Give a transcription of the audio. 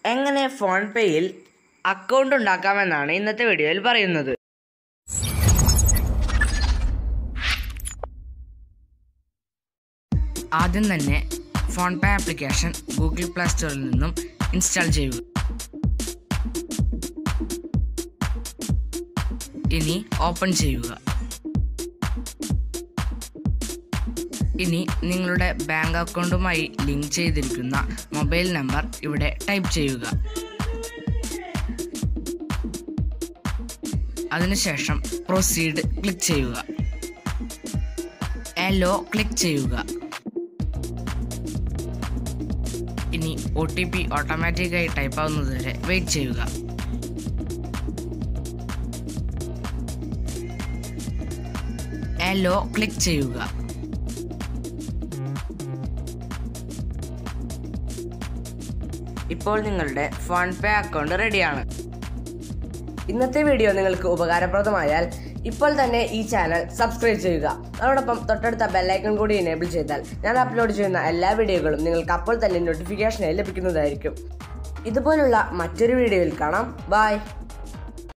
എങ്ങനെ ഫോൺ പേയിൽ അക്കൗണ്ട് ഉണ്ടാക്കാമെന്നാണ് ഇന്നത്തെ വീഡിയോയിൽ പറയുന്നത് ആദ്യം തന്നെ PhonePe application Google Play സ്റ്റോറിൽ നിന്നും ഇൻസ്റ്റാൾ ചെയ്യുക ഇനി ഓപ്പൺ ചെയ്യുക ഇനി നിങ്ങളുടെ ബാങ്ക് അക്കൗണ്ടുമായി ലിങ്ക് ചെയ്തിരിക്കുന്ന മൊബൈൽ നമ്പർ ഇവിടെ ടൈപ്പ് ചെയ്യുക അതിനുശേഷം പ്രൊസീഡ് ക്ലിക്ക് ചെയ്യുക എലോ ക്ലിക്ക് ചെയ്യുക ഇനി ഒ ടി പി ഓട്ടോമാറ്റിക്കായി ടൈപ്പ് ആവുന്നതുവരെ വെയിറ്റ് ചെയ്യുക എലോ ക്ലിക്ക് ചെയ്യുക ഇപ്പോൾ നിങ്ങളുടെ ഫോൺ പേ അക്കൗണ്ട് റെഡിയാണ് ഇന്നത്തെ വീഡിയോ നിങ്ങൾക്ക് ഉപകാരപ്രദമായാൽ ഇപ്പോൾ തന്നെ ഈ ചാനൽ സബ്സ്ക്രൈബ് ചെയ്യുക അതോടൊപ്പം തൊട്ടടുത്ത ബെല്ലൈക്കൺ കൂടി എനേബിൾ ചെയ്താൽ ഞാൻ അപ്ലോഡ് ചെയ്യുന്ന എല്ലാ വീഡിയോകളും നിങ്ങൾക്ക് അപ്പോൾ തന്നെ നോട്ടിഫിക്കേഷനായി ലഭിക്കുന്നതായിരിക്കും ഇതുപോലുള്ള മറ്റൊരു വീഡിയോയിൽ കാണാം ബൈ